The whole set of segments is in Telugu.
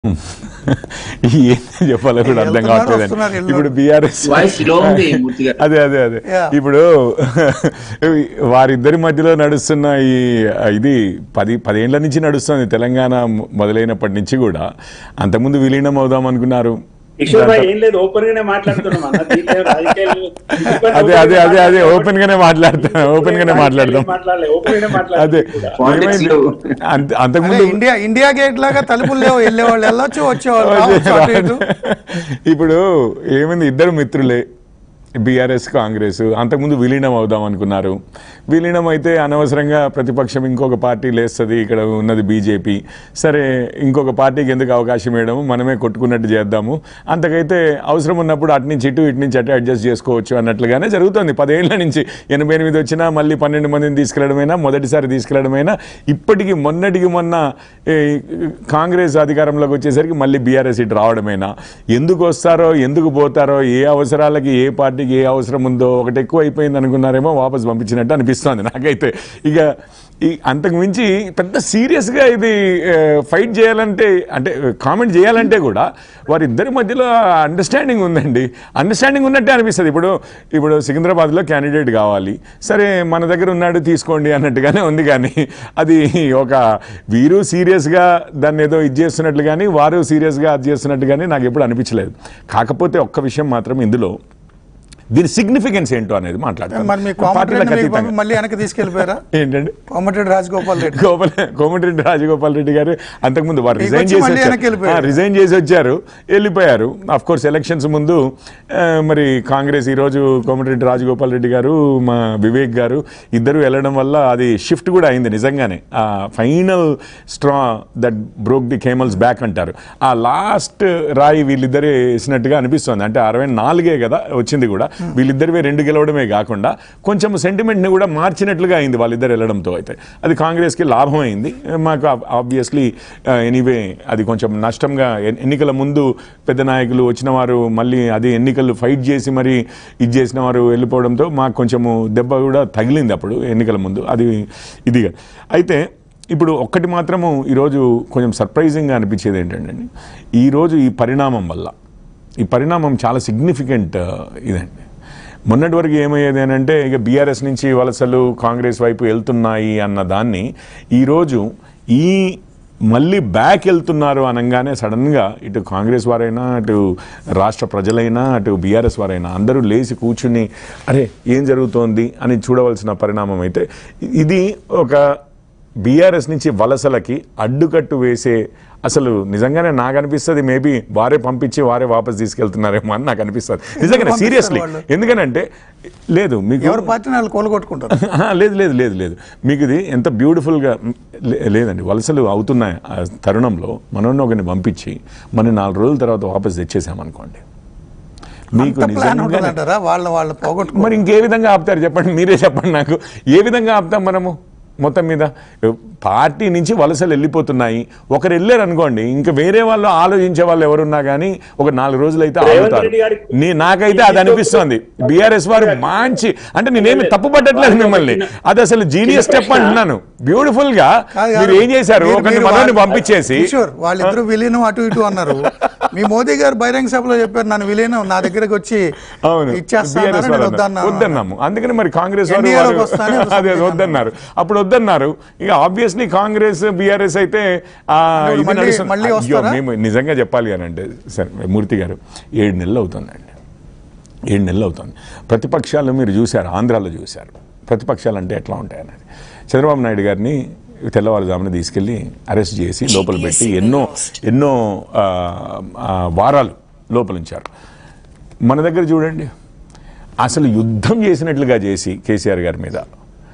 ఏం చెప్పాలో కూడా అర్థం వెళ్తున్నారు, కావట్లేదు వస్తున్నారు, వెళ్తున్నారు. ఇప్పుడు బీఆర్ఎస్ వాయిస్ లో ఉంది మూర్తి గారు అదే అదే అదే Yeah. ఇప్పుడు వారిద్దరి మధ్యలో నడుస్తున్న ఈ ఇది పది పదేళ్ల నుంచి నడుస్తుంది తెలంగాణ మొదలైనప్పటి నుంచి కూడా అంతకుముందు విలీనం అవుదాం అనుకున్నారు కిషోర్ భాయ్ ఏం లేదు ఓపెన్ గానే మాట్లాడుతున్నాం అన్న దీంట్లో రాజకీయాలు అదే అదే అదే అదే ఓపెన్ గానే మాట్లాడతాం ఓపెన్ గానే మాట్లాడదాం మాట్లాడలే ఓపెన్ గానే అదే మాట్లాడలేదు Politics ఏమైంది? లో. అంత- అదే అంతకుముందు ఇండియా ఇండియా గేట్ లాగా తలుపులు లేవు వెళ్ళేవాళ్ళు వెళ్ళొచ్చు వచ్చేవాళ్ళు రావచ్చు అటు ఇటు. ఇప్పుడు ఏమైంది ఇద్దరు మిత్రులే బీఆర్ఎస్ కాంగ్రెస్ అంతకుముందు విలీనం అవుదాం అనుకున్నారు విలీనం అయితే అనవసరంగా ప్రతిపక్షం ఇంకొక పార్టీ లేస్తుంది ఇక్కడ ఉన్నది బీజేపీ సరే ఇంకొక పార్టీకి ఎందుకు అవకాశం ఇవ్వడం మనమే కొట్టుకున్నట్టు చేద్దాము అంతకైతే అవసరం ఉన్నప్పుడు అటు నుంచి ఇటు ఇటు నుంచి అటు అడ్జస్ట్ చేసుకోవచ్చు అన్నట్లుగానే జరుగుతుంది పదేళ్ల నుంచి ఎనభై ఎనిమిది వచ్చినా మళ్ళీ పన్నెండు మందిని తీసుకెళ్లడమైనా మొదటిసారి తీసుకెళ్లడమైనా ఇప్పటికి మొన్నటికి మొన్న ఈ, కాంగ్రెస్ అధికారంలోకి వచ్చేసరికి మళ్ళీ బీఆర్ఎస్ ఇటు రావడమేనా ఎందుకు వస్తారో ఎందుకు పోతారో ఏ అవసరాలకి ఏ పార్టీకి ఏ అవసరం ఉందో ఒకటి ఎక్కువ అయిపోయింది అనుకున్నారేమో వాపస్ పంపించినట్టు అనిపిస్తుంది నాకైతే ఇక ఈ అంతకు మించి పెద్ద సీరియస్గా ఇది ఫైట్ చేయాలంటే అంటే కామెంట్ చేయాలంటే కూడా వారిద్దరి మధ్యలో అండర్స్టాండింగ్ ఉందండి అండర్స్టాండింగ్ ఉన్నట్టే అనిపిస్తుంది ఇప్పుడు ఇప్పుడు సికింద్రాబాద్లో క్యాండిడేట్ కావాలి సరే మన దగ్గర ఉన్నాడు తీసుకోండి అన్నట్టుగానే ఉంది కానీ అది ఒక వీరు సీరియస్గా దాన్ని ఏదో ఇది చేస్తున్నట్లు కానీ వారు సీరియస్గా అది చేస్తున్నట్టు కానీ నాకు ఎప్పుడు అనిపించలేదు కాకపోతే ఒక్క విషయం మాత్రం ఇందులో దీని సిగ్నిఫికెన్స్ ఏంటో అనేది మాట్లాడతాను మరి మీ పార్టీలకు కోమటిరెడ్డి మీకు అతీతంగా. మళ్ళీ వెనక్కి తీసుకెళ్ళిపోయారా ఏంటండి కోమటిరెడ్డి రాజగోపాల్ రెడ్డి గోపాల్ కోమటిరెడ్డి రాజగోపాల్ రెడ్డి గారు అంతకుముందు వారు మీకు రిజైన్ వచ్చి చేసి మళ్ళీ వచ్చారు. వెనక్కి వెళ్ళిపోయారు. ఆ, రిజైన్ చేసి వచ్చారు వెళ్ళిపోయారు అఫ్ కోర్స్ ఎలక్షన్స్ ముందు ఆ, మరి కాంగ్రెస్ ఈరోజు కోమటిరెడ్డి రాజగోపాల్ రెడ్డి గారు మా వివేక్ గారు ఇద్దరు వెళ్ళడం వల్ల అది షిఫ్ట్ కూడా అయింది నిజంగానే ఆ final straw that broke the camel's back అంటారు ఆ లాస్ట్ రాయి వీళ్ళిద్దరే వేసినట్టుగా అనిపిస్తుంది అంటే అరవై నాలుగే కదా వచ్చింది కూడా వీళ్ళిద్దరివే రెండు గెలవడమే కాకుండా కొంచెం సెంటిమెంట్ని కూడా మార్చినట్లుగా అయింది వాళ్ళిద్దరు వెళ్ళడంతో అయితే అది కాంగ్రెస్కి లాభం అయింది మాకు ఆబ్వియస్లీ ఎనీవే అది కొంచెం నష్టంగా ఎన్- ఎన్నికల ముందు పెద్ద నాయకులు వచ్చిన వారు మళ్ళీ అది ఎన్నికలు ఫైట్ చేసి మరి ఇది చేసిన వారు వెళ్ళిపోవడంతో మాకు కొంచెము దెబ్బ కూడా తగిలింది అప్పుడు ఎన్నికల ముందు అది ఇదిగా అయితే ఇప్పుడు ఒక్కటి మాత్రము ఈరోజు కొంచెం సర్ప్రైజింగ్గా అనిపించేది ఏంటంటే ఈరోజు ఈ పరిణామం వల్ల ఈ పరిణామం చాలా సిగ్నిఫికెంట్ ఇదండి మొన్నటి వరకు ఏమయ్యేది అని అంటే ఇక బీఆర్ఎస్ నుంచి వలసలు కాంగ్రెస్ వైపు వెళ్తున్నాయి అన్న దాన్ని ఈరోజు ఈ మళ్ళీ బ్యాక్ వెళ్తున్నారు అనగానే సడన్గా ఇటు కాంగ్రెస్ వారైనా అటు రాష్ట్ర ప్రజలైనా అటు బీఆర్ఎస్ వారైనా అందరూ లేచి కూర్చుని అరే ఏం జరుగుతోంది అని చూడవలసిన పరిణామం అయితే ఇది ఒక బీఆర్ఎస్ నుంచి వలసలకి అడ్డుకట్టు వేసే అసలు నిజంగానే నాకు అనిపిస్తుంది మేబీ వారే పంపించి వారే వాపస్ తీసుకెళ్తున్నారేమో అని నాకు అనిపిస్తుంది నిజంగానే పంపిస్తారు సీరియస్లీ వాళ్ళు? ఎందుకనంటే లేదు మీకు ఎవరి పార్టీని వాళ్ళు కోలుకొట్టుకుంటారు ఆహా, లేదు లేదు లేదు లేదు మీకు ఇది ఎంత బ్యూటిఫుల్గా లే- లేదండి వలసలు అవుతున్నాయి ఆ తరుణంలో మనల్ని ఒకరిని పంపించి మనం నాలుగు రోజుల తర్వాత వాపస్ తెచ్చేసామనుకోండి మీకు అంత ప్లాన్ నిజంగానే ఉంటుందంటారా వాళ్ళ వాళ్ళు పోగొట్టుకో మరి ఇంకే విధంగా ఆపుతారు చెప్పండి మీరే చెప్పండి నాకు ఏ విధంగా ఆపుతాం మనము మొత్తం మీద పార్టీ నుంచి వలసలు వెళ్ళిపోతున్నాయి ఒకరు వెళ్ళారు అనుకోండి ఇంకా వేరే వాళ్ళు ఆలోచించే వాళ్ళు ఎవరున్నా కానీ ఒక నాలుగు రోజులు అయితే రేవంత్ ఆగుతారు రెడ్డి గారి- నీ నాకైతే అది అనిపిస్తోంది బీఆర్ఎస్ వారు మంచి అంటే నేనేమి తప్పు పట్టట్లేదు మిమ్మల్ని అది అసలు జీనియస్ స్టెప్ అంటున్నాను బ్యూటిఫుల్ గా కాదు, మీరు ఏం చేశారు మీరు- ఒకరిని మీరు మనల్ని వాళ్ళు- పంపించేసి కిషోర్ వాళ్ళిద్దరు విలీనం అటు ఇటు అన్నారు మీ మోదీ గారు బహిరంగ సభలో చెప్పారు నన్ను విలీనం నా దగ్గరకు వచ్చి అవును ఇచ్చేస్తా BRS అన్నారు, నేను వాళ్ళు వద్దన్నా అన్నారు. వద్దన్నాము అందుకని మరి కాంగ్రెస్ వారు NDA లోకి వారు- వస్తానే అదే అదే వద్దన్నారు అప్పుడు వద్దన్నారు ఇక ఆబ్వియస్లీ కాంగ్రెస్ బీఆర్ఎస్ అయితే ఆ, అంటే ఇది మళ్ళీ- నడుస్తుంది. మళ్ళీ అయ్యో, వస్తారా? మేము నిజంగా చెప్పాలి అని అంటే సరే మూర్తి గారు ఏడు నెలలు అవుతుందండి ఏడు నెలలు అవుతుంది ప్రతిపక్షాలు మీరు చూశారు ఆంధ్రాలో చూశారు ప్రతిపక్షాలు అంటే ఎట్లా ఉంటాయి అనేది చంద్రబాబు నాయుడు గారిని తెల్లవారుజామున తీసుకెళ్లి అరెస్ట్ చేసి లోపల పెట్టి ఎన్నో ఎన్నో ఆ, ఆ, వారాలు లోపల ఉంచారు మన దగ్గర చూడండి అసలు యుద్ధం చేసినట్లుగా చేసి కేసీఆర్ గారి మీద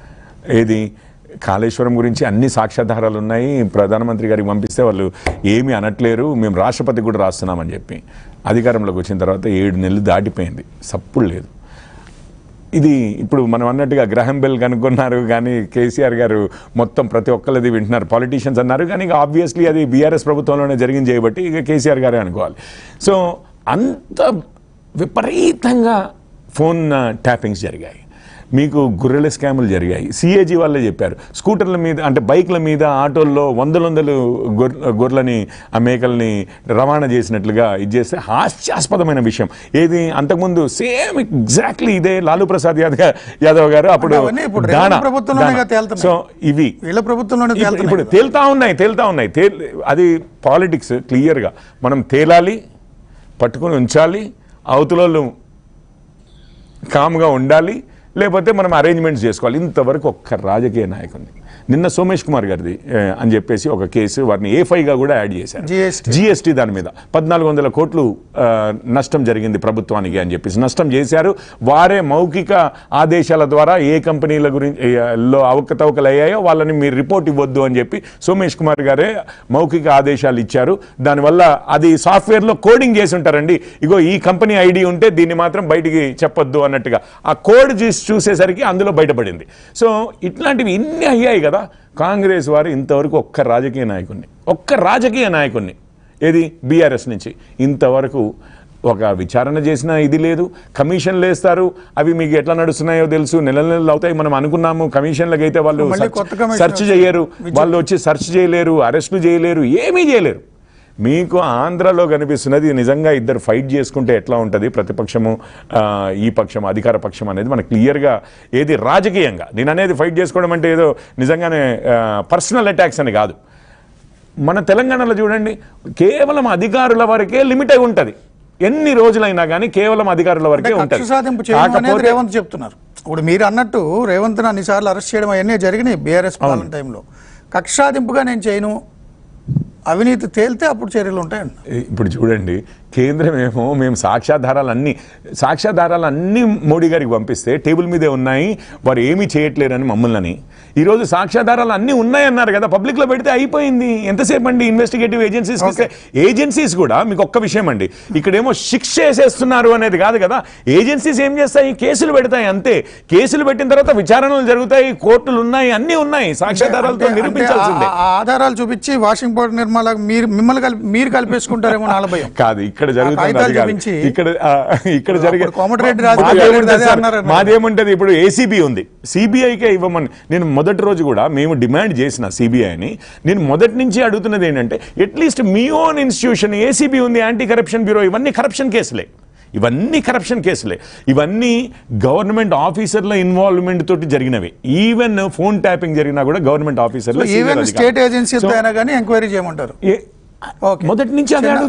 ఏది కాళేశ్వరం గురించి అన్ని సాక్ష్యాధారాలు ఉన్నాయి ప్రధానమంత్రి గారికి పంపిస్తే వాళ్ళు ఏమీ అనట్లేరు మేము రాష్ట్రపతి కూడా రాస్తున్నామని చెప్పి అధికారంలోకి వచ్చిన తర్వాత ఏడు నెలలు దాటిపోయింది సప్పుడు లేదు ఇది ఇప్పుడు మనం అన్నట్టుగా గ్రహం బెల్ కనుక్కున్నారు కానీ కేసీఆర్ గారు మొత్తం ప్రతి ఒక్కరిది వింటున్నారు పాలిటీషియన్స్ అన్నారు కానీ ఇక ఆబ్వియస్లీ అది బీఆర్ఎస్ ప్రభుత్వంలోనే జరిగింది చేయబట్టి ఇక కేసీఆర్ గారే అనుకోవాలి సో అంత విపరీతంగా ఫోన్ ట్యాపింగ్స్ జరిగాయి మీకు గొర్రెల స్కాములు జరిగాయి సిఏజీ వాళ్ళే చెప్పారు స్కూటర్ల మీద అంటే బైక్ల మీద ఆటోల్లో వందల వందలు గొర్ గొర్రెలని ఆ మేకల్ని రవాణా చేసినట్లుగా ఇది చేస్తే హాస్యాస్పదమైన విషయం ఏది అంతకుముందు సేమ్ ఎగ్జాక్ట్లీ ఇదే లాలూ ప్రసాద్ యాదవ్ యాదవ్ గారు అప్పుడు అవన్నీ ఇప్పుడు రేవంత్ దానా- ప్రభుత్వంలోనే దానా. కదా తేలుతున్నాయి. సో ఇవి వీళ్ళ ప్రభుత్వంలోనే ఇప్పుడు- తేలుతున్నాయి ఇప్పుడు కదా. తేల్తా ఉన్నాయి తేల్తా ఉన్నాయి తేల్ అది పాలిటిక్స్ క్లియర్గా మనం తేలాలి పట్టుకొని ఉంచాలి అవతల కామ్గా ఉండాలి లేకపోతే మనం అరేంజ్మెంట్స్ చేసుకోవాలి ఇంతవరకు ఒక్క రాజకీయ నాయకుడిని నిన్న సోమేష్ కుమార్ గారిది ఏ, అని చెప్పేసి ఒక కేసు వారిని ఏ ఫైవ్గా కూడా యాడ్ చేశారు GST. జిఎస్టీ దాని మీద పద్నాలుగు వందల కోట్లు ఆ, నష్టం జరిగింది ప్రభుత్వానికి అని చెప్పేసి నష్టం చేశారు వారే మౌఖిక ఆదేశాల ద్వారా ఏ కంపెనీల గురించి ఏ, లో అవకతవకలు అయ్యాయో వాళ్ళని మీరు రిపోర్ట్ ఇవ్వద్దు అని చెప్పి సోమేష్ కుమార్ గారే మౌఖిక ఆదేశాలు ఇచ్చారు దానివల్ల అది సాఫ్ట్వేర్లో కోడింగ్ చేసి ఉంటారండి ఇగో ఈ కంపెనీ ఐడి ఉంటే దీన్ని మాత్రం బయటికి చెప్పొద్దు అన్నట్టుగా ఆ కోడ్ చూసి చూసేసరికి అందులో బయటపడింది సో ఇట్లాంటివి ఇన్ని అయ్యాయి కదా కాంగ్రెస్ వారు ఇంతవరకు ఒక్క రాజకీయ నాయకుడిని ఒక్క రాజకీయ నాయకుడిని ఏది బీఆర్ఎస్ నుంచి ఇంతవరకు ఒక విచారణ చేసిన ఇది లేదు కమిషన్లు వేస్తారు అవి మీకు ఎట్లా నడుస్తున్నాయో తెలుసు నెల నెలలు అవుతాయి మనం అనుకున్నాము కమిషన్లకు అయితే వాళ్ళు మళ్ళీ సెర్చ్- కొత్త కమిషన్ సెర్చ్ చేయరు వాళ్ళు వచ్చి సెర్చ్ చేయలేరు అరెస్టులు చేయలేరు ఏమీ చేయలేరు మీకు ఆంధ్రలో కనిపిస్తున్నది నిజంగా ఇద్దరు ఫైట్ చేసుకుంటే ఎట్లా ఉంటుంది ప్రతిపక్షము ఆ, ఈ పక్షం అధికార పక్షం అనేది మనకు క్లియర్గా ఏది రాజకీయంగా నేను అనేది ఫైట్ చేసుకోవడం అంటే ఏదో నిజంగానే పర్సనల్ అటాక్స్ అని కాదు మన తెలంగాణలో చూడండి కేవలం అధికారుల వరకే లిమిట్ అయి ఉంటుంది ఎన్ని రోజులైనా కానీ కేవలం అధికారుల వరకే కక్ష ఉంటుంది సాధింపు చేయడం అనేది కాకపోతే రేవంత్ చెప్తున్నారు ఇప్పుడు మీరు అన్నట్టు రేవంత్ అన్నిసార్లు అరెస్ట్ చేయడం అవన్నీ జరిగినాయి బీఆర్ఎస్ పాలన టైంలో కక్ష సాధింపుగా నేను చేయను అవినీతి తేలితే అప్పుడు చర్యలు ఉంటాయండి ఇప్పుడు చూడండి కేంద్రం ఏమో మేము సాక్ష్యాధారాలు అన్ని సాక్ష్యాధారాలు అన్ని మోడీ గారికి పంపిస్తే టేబుల్ మీదే ఉన్నాయి వారు ఏమీ చేయట్లేరని మమ్మల్ని ఈరోజు సాక్ష్యాధారాలు అన్నీ ఉన్నాయన్నారు కదా పబ్లిక్లో పెడితే అయిపోయింది ఎంతసేపు అండి ఇన్వెస్టిగేటివ్ ఏజెన్సీస్ ఏజెన్సీస్ కూడా మీకు ఒక్క విషయం అండి ఇక్కడేమో శిక్ష వేసేస్తున్నారు అనేది కాదు కదా ఏజెన్సీస్ ఏం చేస్తాయి కేసులు పెడతాయి అంతే కేసులు పెట్టిన తర్వాత విచారణలు జరుగుతాయి కోర్టులు ఉన్నాయి అన్నీ ఉన్నాయి సాక్ష్యాధారాలతో అంటే- అంటే నిరూపించాల్సిందే ఆ- ఆ ఆధారాలు చూపించి వాషింగ్ పౌడర్ నిర్మాల మీరు మిమ్మల్ని కలిపి మీరు కలిపేసుకుంటారేమో నాల భయం కాదు ఇక్కడ జరుగుతుంది కాగితాలు అది కాదు. చూపించి ఇక్కడ ఆ, ఇక్కడ జరిగే అప్పుడు కోమటిరెడ్డి రాజు మాదేముంటది గారు అదే సార్? అన్నారు అన్నారు. మాదేముంటది ఇప్పుడు ఏసీబీ ఉంది సిబిఐకే ఇవ్వమని నేను మొదటి రోజు కూడా మేము డిమాండ్ చేసిన సిబిఐని నేను మొదటి నుంచి అడుగుతున్నది ఏంటంటే అట్లీస్ట్ మీ ఓన్ ఇన్స్టిట్యూషన్ ఏసీబీ ఉంది యాంటీ కరప్షన్ బ్యూరో ఇవన్నీ కరప్షన్ కేసులే ఇవన్నీ కరప్షన్ కేసులే ఇవన్నీ గవర్నమెంట్ ఆఫీసర్ల ఇన్వాల్వ్మెంట్ తోటి జరిగినవి ఈవెన్ ఫోన్ ట్యాపింగ్ జరిగినా కూడా గవర్నమెంట్ ఆఫీసర్లు ఈవెన్ స్టేట్ ఏజెన్సీ అయినా కానీ ఎంక్వైరీ చేయమంటారు ఓకే. మొదటి నుంచి అదే చిన్న- అడుగు